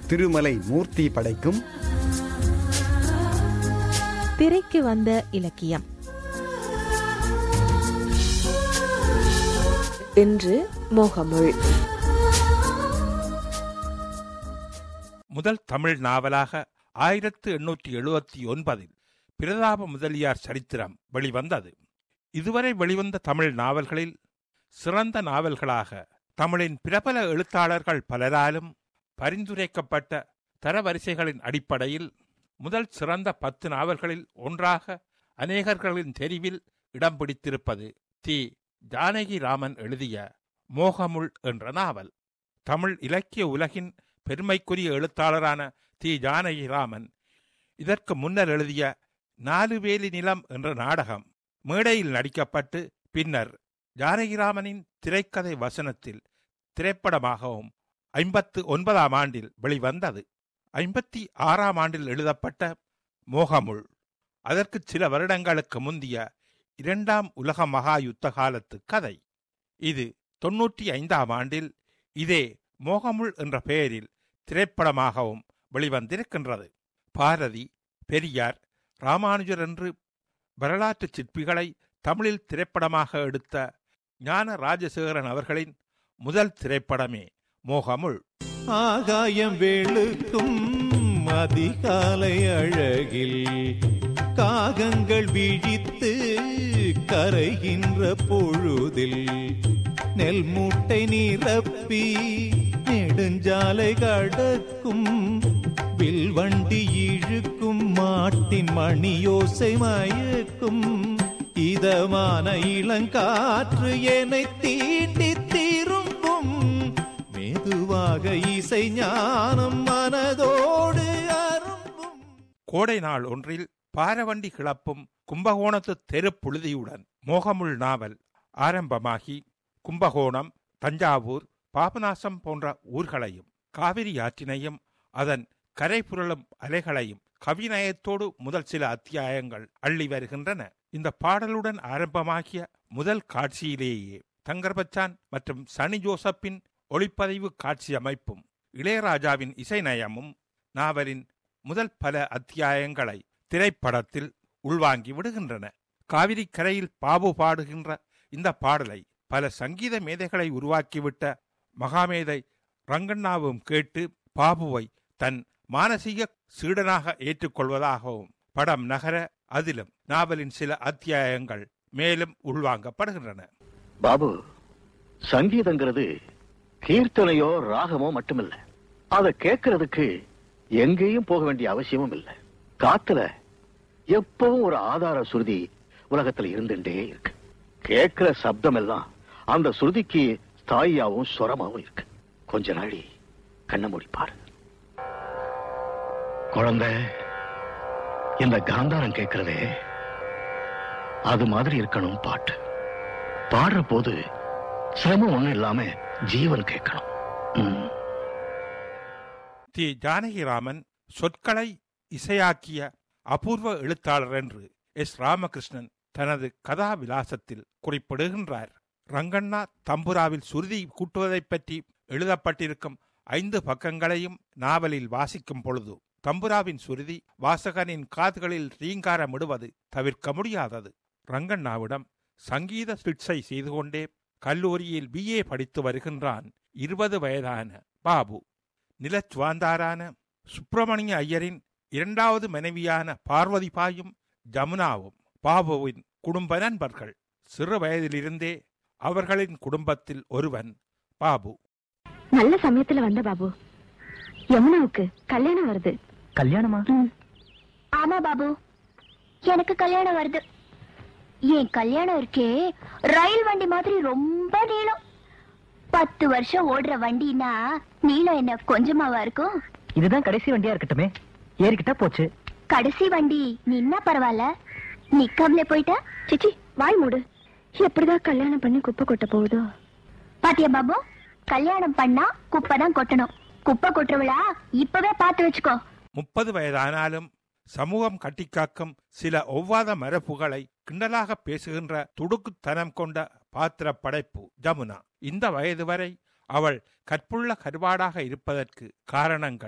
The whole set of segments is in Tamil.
திருமலை மூர்த்தி படைக்கும் திரைக்கு வந்த இலக்கியம் இன்று மோகமுள் முதல் தமிழ் நாவலாக ஆயிரத்து எண்ணூற்றி எழுபத்தி ஒன்பதில் பிரதாப முதலியார் சரித்திரம் வெளிவந்தது இதுவரை வெளிவந்த தமிழ் நாவல்களில் சிறந்த நாவல்களாக தமிழின் பிரபல எழுத்தாளர்கள் பலராலும் பரிந்துரைக்கப்பட்ட தரவரிசைகளின் அடிப்படையில் முதல் சிறந்த பத்து நாவல்களில் ஒன்றாக அநேகர்களின் தெரிவில் இடம் பிடித்திருப்பது தி ஜானகி ராமன் எழுதிய மோகமுள் என்ற நாவல் தமிழ் இலக்கிய உலகின் பெருமைக்குரிய எழுத்தாளரான தி ஜானகி ராமன் இதற்கு முன்னர் எழுதிய நாலு வேலி நிலம் என்ற நாடகம் மேடையில் நடிக்கப்பட்டு பின்னர் ஜானகிராமனின் திரைக்கதை வசனத்தில் திரைப்படமாகவும் ஐம்பத்து ஒன்பதாம் ஆண்டில் வெளிவந்தது ஐம்பத்தி ஆறாம் ஆண்டில் எழுதப்பட்ட மோகமுள் அதற்கு சில வருடங்களுக்கு முந்திய இரண்டாம் உலக மகா யுத்த காலத்து கதை இது தொன்னூற்றி ஐந்தாம் ஆண்டில் இதே மோகமுள் என்ற பெயரில் திரைப்படமாகவும் வெளிவந்திருக்கின்றது பாரதி பெரியார் ராமானுஜர் என்று வரலாற்று சிற்பிகளை தமிழில் திரைப்படமாக எடுத்த ஞான ராஜசேகரன் அவர்களின் முதல் திரைப்படமே மோகமுள் ஆகாயம் வெளுக்கும் அதிகாலை அழகில் காகங்கள் விழித்து கரைகின்ற பொழுதில் நெல் மூட்டை நிரப்பி நெடுஞ்சாலை கடக்கும் வில்வண்டி இழுக்கும் மாட்டின் மணியோசை மயக்கும் இதமான இளங்காற்று என்னை தீண்டி திரும்பும் மெதுவாக இசை ஞானம் மனதோடு அரும்பும் கோடை நாள் ஒன்றில் பாரவண்டி கிளப்பும் கும்பகோணத்து தெருப்புழுதியுடன் மோகமுள் நாவல் ஆரம்பமாகி கும்பகோணம் தஞ்சாவூர் பாபநாசம் போன்ற ஊர்களையும் காவிரி ஆற்றினையும் அதன் கரை புரளும் அலைகளையும் கவிநயத்தோடு முதல் சில அத்தியாயங்கள் அள்ளி வருகின்றன இந்த பாடலுடன் ஆரம்பமாகிய முதல் காட்சியிலேயே தங்கர்பச்சான் மற்றும் சனி ஜோசப்பின் ஒளிப்பதிவு காட்சி அமைப்பும் இளையராஜாவின் இசை நயமும் நாவலின் முதல் பல அத்தியாயங்களை திரைப்படத்தில் உள்வாங்கி விடுகின்றன காவிரி கரையில் பாபு பாடுகின்ற இந்த பாடலை பல சங்கீத மேதைகளை உருவாக்கிவிட்ட மகாமேதை ரங்கண்ணாவும் கேட்டு பாபுவை தன் மானசீக சீடனாக ஏற்றுக்கொள்வதாகவும் படம் நகர அதிலும் நாவலின் சில அத்தியாயங்கள் மேலும் உள்வாங்கப்படுகின்றன பாபு சங்கீதங்கிறது கீர்த்தனையோ ராகமோ மட்டுமில்ல அதை கேட்கறதுக்கு எங்கேயும் போக வேண்டிய அவசியமும் இல்லை காத்துல எப்பவும் ஒரு ஆதார சுருதி உலகத்துல இருந்துட்டே இருக்கு கேட்கிற சப்தம் எல்லாம் அந்த சுருதிக்கு ஸ்தாயியாவும் சுரமாவும் இருக்கு கொஞ்ச நாளி கண்ண மூடி பாரு குழந்தை இந்த காந்தாரம் கேட்கிறதே அது மாதிரி இருக்கணும் பாட்டு பாடுற போது சிரமம் ஒண்ணும் இல்லாம ஜீவன் கேட்கணும் ம். தி ஜானகிராமன் சொற்களை இசையாக்கிய அபூர்வ எழுத்தாளர் என்று எஸ் ராமகிருஷ்ணன் தனது கதா விலாசத்தில் குறிப்பிடுகின்றார் ரங்கண்ணா தம்புராவில் சுருதி கூட்டுவதைப் பற்றி எழுதப்பட்டிருக்கும் ஐந்து பக்கங்களையும் நாவலில் வாசிக்கும் பொழுது தம்புராவின் சுருதி வாசகனின் காதுகளில் ரீங்காரமிடுவது தவிர்க்க முடியாதது ரங்கண்ணாவிடம் சங்கீத சிகிச்சை செய்து கொண்டே கல்லூரியில் பிஏ படித்து வருகின்றான் இருபது வயதான பாபு நிலச்சுவாந்தாரான சுப்பிரமணிய ஐயரின் இரண்டாவது மனைவியான பார்வதிபாயும் ஜமுனாவும் பாபுவின் குடும்ப நண்பர்கள் சிறு வயதிலிருந்தே அவர்களின் குடும்பத்தில் ஒருவன் பாபு நல்ல சமயத்துல வந்த பாபு யமுனாவுக்கு கல்யாணம் வருது கல்யாணமா ஆமா பாபு எனக்கு கல்யாணம் வருது என் கல்யாணம் இருக்கே ரயில் வண்டி மாதிரி ரொம்ப நீளம் பத்து வருஷம் ஓடுற வண்டினா நீளம் என்ன கொஞ்சமாவா இருக்கும் இதுதான் கடைசி வண்டியா இருக்கட்டுமே ஏறிக்கிட்டா போச்சு கடைசி வண்டி நின்னா பரவாயில்ல நிக்காமலே போயிட்டா சிச்சி வாய் மூடு எப்படிதான் கல்யாணம் பண்ணி குப்பை கொட்ட போகுதோ பாத்தியா பாபு கல்யாணம் பண்ணா குப்பை தான் கொட்டணும் குப்பை கொட்டுறவளா இப்பவே பார்த்து வச்சுக்கோ முப்பது வயதானாலும் சமூகம் கட்டிக்காக்கும் சில ஒவ்வாத மரபுகளை கிண்டலாக பேசுகின்ற துடுக்குத்தனம் கொண்ட பாத்திர படைப்பு ஜமுனா இந்த வயது வரை அவள் கற்புள்ள கருவாடாக இருப்பதற்கு காரணங்கள்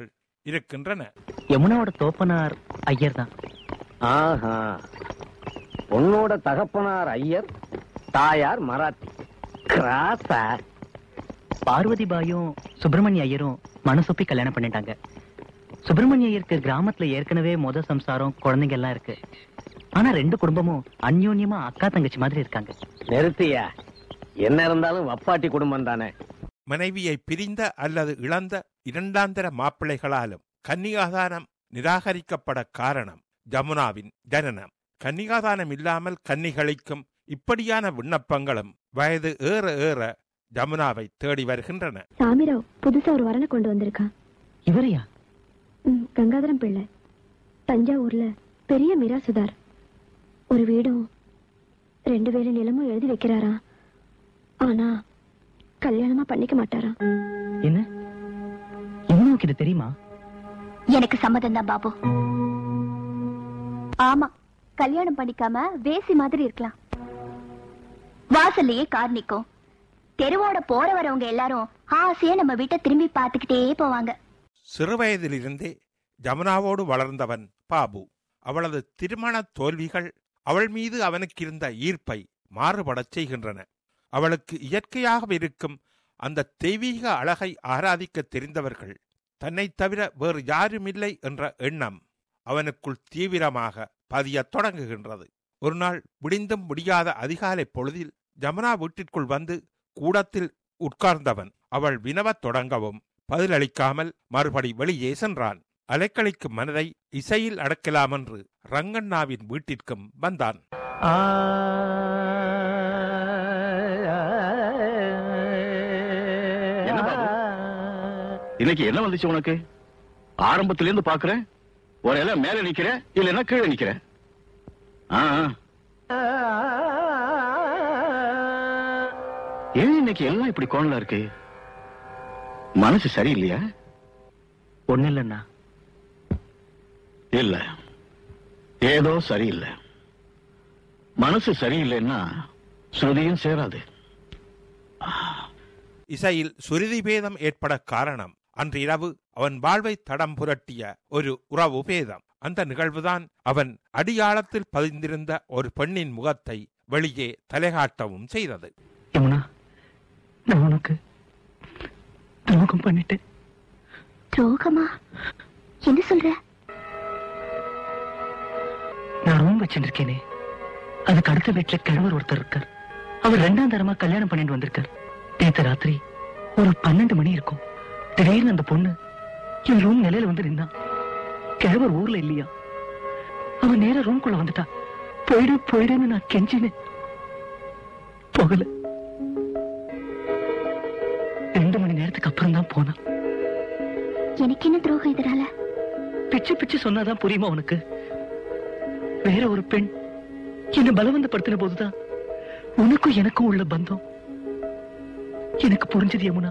இருக்கின்றன யமுனாவோட தோப்பனார் ஐயர் தான் ஆஹா பொண்ணோட தகப்பனார் ஐயர் தாயார் மராத்தி கிராஸா பார்வதி பாயும் சுப்பிரமணிய ஐயரும் மனசொப்பி கல்யாணம் பண்ணிட்டாங்க சுப்பிரமணிய ஐயருக்கு கிராமத்துல ஏற்கனவே முத சம்சாரம் குழந்தைங்க எல்லாம் இருக்கு ஆனா ரெண்டு குடும்பமும் அந்யோன்யமா அக்கா தங்கச்சி மாதிரி இருக்காங்க நிறுத்தியா என்ன இருந்தாலும் வப்பாட்டி குடும்பம் தானே மனைவியை பிரிந்த அல்லது இழந்த இரண்டாந்தர மாப்பிள்ளைகளாலும் கன்னிகாதானம் நிராகரிக்கப்பட காரணம் ஜமுனாவின் ஜனனம் கன்னிகாதானம் இல்லாமல் கன்னிகளிக்கும் இப்படியான விண்ணப்பங்களும் வயது ஏற ஏற ஜமுனாவை தேடி வருகின்றன சாமிராவ் புதுசா ஒரு வரனை கொண்டு வந்திருக்கான் இவரையா ம், கங்காதரம் பிள்ளை தஞ்சாவூர்ல பெரிய மிராசுதார் ஒரு வீடும் ரெண்டு வேலை நிலமும் எழுதி வைக்கிறாராம் ஆனா கல்யாணமா பண்ணிக்க மாட்டாராம் என்ன யமுனாவுக்கு இது தெரியுமா எனக்கு சம்மதம் தான் பாபு ஆமா கல்யாணம் பண்ணிக்காம வேசி மாதிரி இருக்கலாம் வாசல்லையே கார் நிக்கும் தெருவோட போற வரவங்க எல்லாரும் ஆசையா நம்ம வீட்டை திரும்பி பார்த்துக்கிட்டே போவாங்க சிறுவயதிலிருந்தே ஜமுனாவோடு வளர்ந்தவன் பாபு அவளது திருமண தோல்விகள் அவள் மீது அவனுக்கு இருந்த ஈர்ப்பை மாறுபடச் செய்கின்றன அவளுக்கு இயற்கையாக இருக்கும் அந்த தெய்வீக அழகை ஆராதிக்க தெரிந்தவர்கள் தன்னைத் தவிர வேறு யாருமில்லை என்ற எண்ணம் அவனுக்குள் தீவிரமாக பதியத் தொடங்குகின்றது ஒரு நாள் விடிந்தும் முடியாத அதிகாலை பொழுதில் ஜமுனா வீட்டிற்குள் வந்து கூடத்தில் உட்கார்ந்தவன் அவள் வினவத் தொடங்கவும் பதிலளிக்காமல் மறுபடி வெளியே சென்றான் அலைக்கழிக்கும் மனதை இசையில் அடக்கலாமென்று ரங்கண்ணாவின் வீட்டிற்கும் வந்தான் என்ன பாபு? இன்னைக்கு என்ன வந்துச்சு உனக்கு ஆரம்பத்துல இருந்து பாக்குறேன் ஒரு எல்லாம் மேல நிக்கிற இல்லைன்னா கீழே நிக்கிற ஆ, ஆ. ஏன் இன்னைக்கு எல்லாம் இப்படி கோணலா இருக்கு மனசு சரியில்லையா ஒண்ணு இல்லைன்னா இல்ல ஏதோ சரியில்லை மனசு சரியில்லைன்னா ஸ்ருதியும் சேராது இசையில் சுருதி பேதம் ஏற்பட காரணம் அன்று இரவு அவன் வாழ்வை தடம் புரட்டிய ஒரு உறவு பேதம் அந்த நிகழ்வுதான் அவன் அடியாளத்தில் பதிந்திருந்த ஒரு பெண்ணின் முகத்தை வெளியே தலைகாட்டவும் செய்தது யமுனா நான் உனக்கு துரோகம் பண்ணிட்டேன் துரோகமா என்ன சொல்ற நான் ரூம் வச்சிருக்கேனே அதுக்கு அடுத்த வீட்டுல கிழவர் ஒருத்தர் இருக்கார் அவர் ரெண்டாம் தரமா கல்யாணம் பண்ணிட்டு வந்திருக்கார் நேத்து ராத்திரி ஒரு பன்னெண்டு மணி இருக்கும் திடீர்னு அந்த பொண்ணு என் ரூம் நிலையில வந்து நின்னா கிழவர் ஊர்ல இல்லையா அவன் நேரா ரூம்குள்ள வந்துட்டா போயிடு போயிடுன்னு நான் கெஞ்சினேன் போகல ரெண்டு மணி நேரத்துக்கு அப்புறம் தான் போனான் எனக்கு என்ன துரோகம் இதனால பிச்சு பிச்சு சொன்னாதான் புரியுமா உனக்கு வேற ஒரு பெண் என்ன பலவந்தப்படுத்தின போதுதான் உனக்கும் எனக்கும் உள்ள பந்தம் எனக்கு புரிஞ்சது யமுனா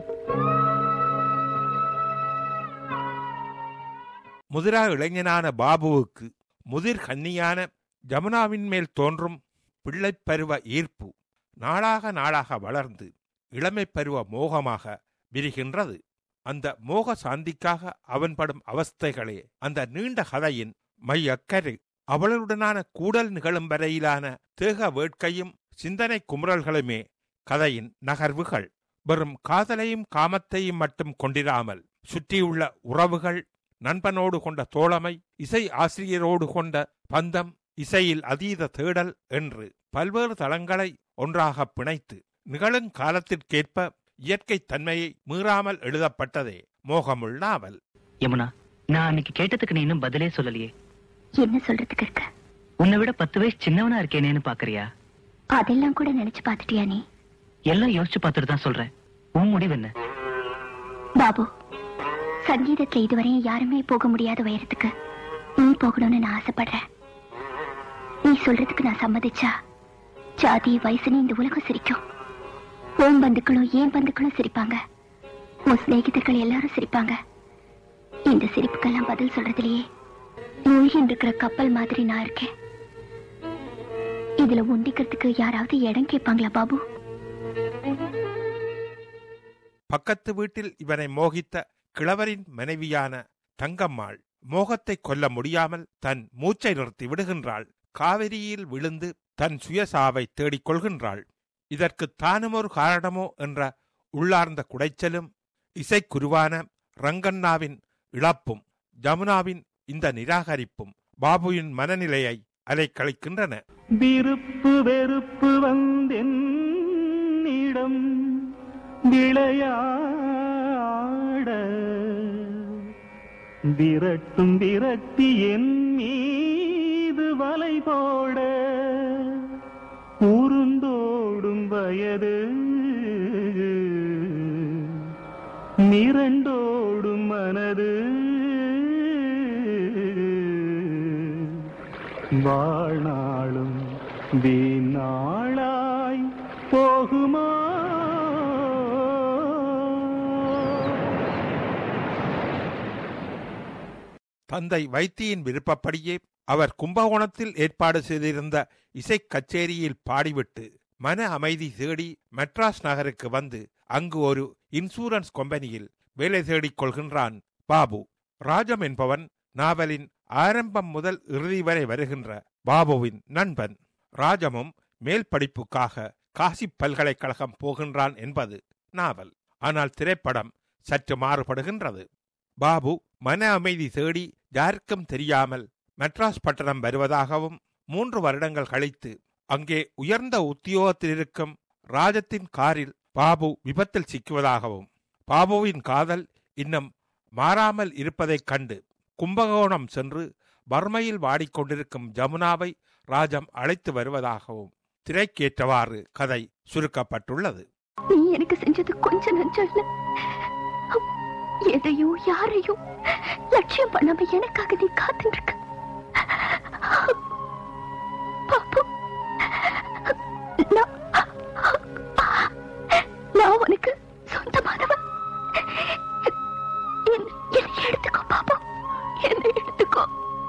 முதிரா இளைஞனான பாபுவுக்கு முதிர் கன்னியான ஜமுனாவின் மேல் தோன்றும் பிள்ளைப் பருவ ஈர்ப்பு நாளாக நாளாக வளர்ந்து இளமைப் பருவ மோகமாக விரிகின்றது அந்த மோக சாந்திக்காக அவன் படும் அவஸ்தைகளே அந்த நீண்ட கதையின் மையக்கரு அவளுடனான கூடல் நிகழும் வரையிலான தேக வேட்கையும் சிந்தனை குமுறல்களுமே கதையின் நகர்வுகள் வெறும் காதலையும் காமத்தையும் மட்டும் கொண்டிராமல் சுற்றியுள்ள உறவுகள் நண்பனோடு கொண்ட தோழமை இசை ஆசிரியரோடு கொண்ட பந்தம் இசையில் அதீத தேடல் என்று பல்வேறு தளங்களை ஒன்றாக பிணைத்து நிகழும் காலத்திற்கேற்ப இயற்கை தன்மையை மீறாமல் எழுதப்பட்டதே மோகமுள் நாவல் யமுனா நான் அன்னைக்கு கேட்டதுக்கு நீ இன்னும் பதிலே சொல்லலையே என்ன சொல்றதுக்கு இருக்க உன்னை விட பத்து வயசு சின்னவனா இருக்கேனேன்னு பாக்குறியா அதெல்லாம் கூட நினைச்சு பார்த்துட்டியா நீ எல்லாம் யோசிச்சு பார்த்துட்டு தான் சொல்றேன் உன் முடிவு என்ன பாபு சங்கீதத்துல இதுவரையும் யாருமே போக முடியாத உயரத்துக்கு நீ போகணும்னு நான் ஆசைப்படுறேன் நீ சொல்றதுக்கு நான் சம்மதிச்சா ஜாதி வயசுன்னு இந்த உலகம் சிரிக்கும் உன் பந்துக்களும் ஏன் பந்துக்களும் சிரிப்பாங்க உன் சிநேகிதர்கள் எல்லாரும் சிரிப்பாங்க இந்த சிரிப்புக்கெல்லாம் பதில் சொல்றதுலயே மூழ்கின்னு இருக்கிற கப்பல் மாதிரி நான் இருக்கேன் இதுல உண்டிக்கிறதுக்கு யாராவது இடம் கேட்பாங்களா பாபு பக்கத்து வீட்டில் இவனை மோகித்த கிழவரின் மனைவியான தங்கம்மாள் மோகத்தை கொல்ல முடியாமல் தன் மூச்சை நிறுத்தி விடுகின்றாள் காவிரியில் விழுந்து தன் சுயசாவை தேடிக் கொள்கின்றாள் இதற்கு தானும் ஒரு காரணமோ என்ற உள்ளார்ந்த குடைச்சலும் இசைக்குருவான ரங்கண்ணாவின் இழப்பும் ஜமுனாவின் இந்த நிராகரிப்பும் பாபுவின் மனநிலையை அலைக்கழிக்கின்றன விருப்பு வெறுப்பு வந்தென்னிடம் விளையாட விரட்டும் விரக்தி என் மீது வலை போட உருண்டோடும் வயது மிரண்டோடும் மனது வாழ்நாளும் வீணாளாய் போகுமா தந்தை வைத்தியின் விருப்பப்படியே அவர் கும்பகோணத்தில் ஏற்பாடு செய்திருந்த இசைக் கச்சேரியில் பாடிவிட்டு மன அமைதி தேடி மெட்ராஸ் நகருக்கு வந்து அங்கு ஒரு இன்சூரன்ஸ் கம்பெனியில் வேலை தேடிக் கொள்கின்றான் பாபு ராஜம் என்பவன் நாவலின் ஆரம்பம் முதல் இறுதி வரை வருகின்ற பாபுவின் நண்பன் ராஜமும் மேல் படிப்புக்காக காசி பல்கலைக்கழகம் போகின்றான் என்பது நாவல் ஆனால் திரைப்படம் சற்று மாறுபடுகின்றது பாபு மன அமைதி தேடி யாருக்கும் தெரியாமல் மெட்ராஸ் பட்டணம் வருவதாகவும் மூன்று வருடங்கள் கழித்து அங்கே உயர்ந்த உத்தியோகத்தில் இருக்கும் ராஜத்தின் காரில் பாபு விபத்தில் சிக்குவதாகவும் பாபுவின் காதல் இன்னும் மாறாமல் இருப்பதைக் கண்டு கும்பகோணம் சென்று வறுமையில் வாடிக்கொண்டிருக்கும் ஜமுனாவை ராஜம் அழைத்து வருவதாகவும் திரைக்கேற்றவாறு கதை சுருக்கப்பட்டுள்ளது நீ எனக்கு செஞ்சது கொஞ்ச நஞ்சம் இல்ல எதையும் யாரையும் லட்சியம் பண்ணாம எனக்காக நீ காத்துட்டு இருக்க பாப்பு நான் நான் உனக்கு சொந்தமானவன் என்ன- என்னை எடுத்துக்கோ பாப்பா என்னை எடுத்துக்கோ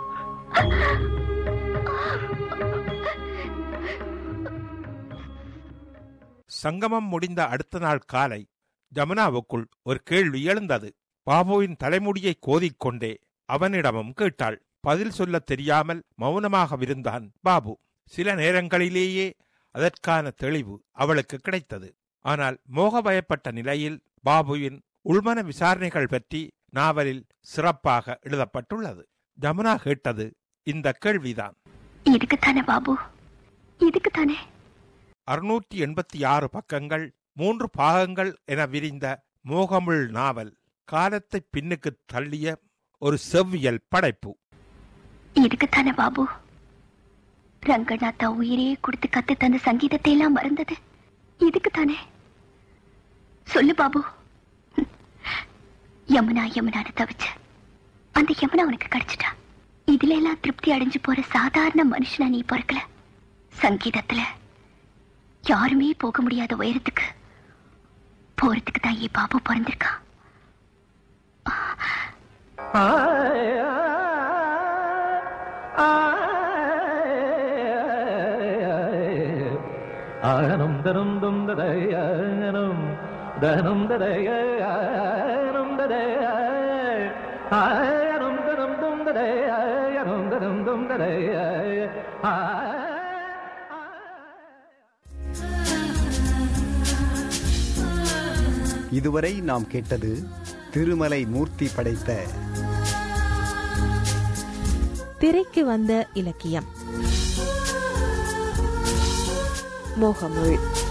சங்கமம் முடிந்த அடுத்த நாள் காலை ஜமுனாவுக்குள் ஒரு கேள்வி எழுந்தது பாபுவின் தலைமுடியை கோதிக்கொண்டே அவனிடமும் கேட்டாள் பதில் சொல்லத் தெரியாமல் மௌனமாகவிருந்தான் பாபு சில நேரங்களிலேயே அதற்கான தெளிவு அவளுக்கு கிடைத்தது ஆனால் மோகபயப்பட்ட நிலையில் பாபுவின் உள்மன விசாரணைகள் பற்றி நாவலில் சிறப்பாக எழுதப்பட்டுள்ளது ஜமுனா கேட்டது இந்த கேள்விதான் இதுக்குத்தானே பாபு இதுக்குத்தானே அறுநூற்றி எண்பத்தி ஆறு பக்கங்கள் மூன்று பாகங்கள் என விரிந்த மோகமுள் நாவல் காலத்தை பின்னுக்கு தள்ளிய ஒரு செவ்வியல் படைப்பு இதுக்குத்தானே பாபு ரங்கநாத்தா உயிரே கொடுத்து கத்து தந்த சங்கீதத்தை எல்லாம் மறந்தது இதுக்குத்தானே சொல்லு பாபு ம். யமுனா யமுனான்னு தவிச்ச அந்த யமுனா உனக்கு கிடைச்சிட்டா இதுல எல்லாம் திருப்தி அடைஞ்சு போற சாதாரண மனுஷனா நீ பிறக்கல சங்கீதத்துல யாருமே போக முடியாத உயரத்துக்கு போறதுக்கு தான் ஏ பாபு பிறந்திருக்கான் ஆனம் தனம் தும் ததயம் தனம் ததயம் ததய ஆனம் தனம் தும் ததயம் தனம் தும் ததய இதுவரை நாம் கேட்டது திருமலை மூர்த்தி படைத்த திரைக்கு வந்த இலக்கியம் மோகமுள்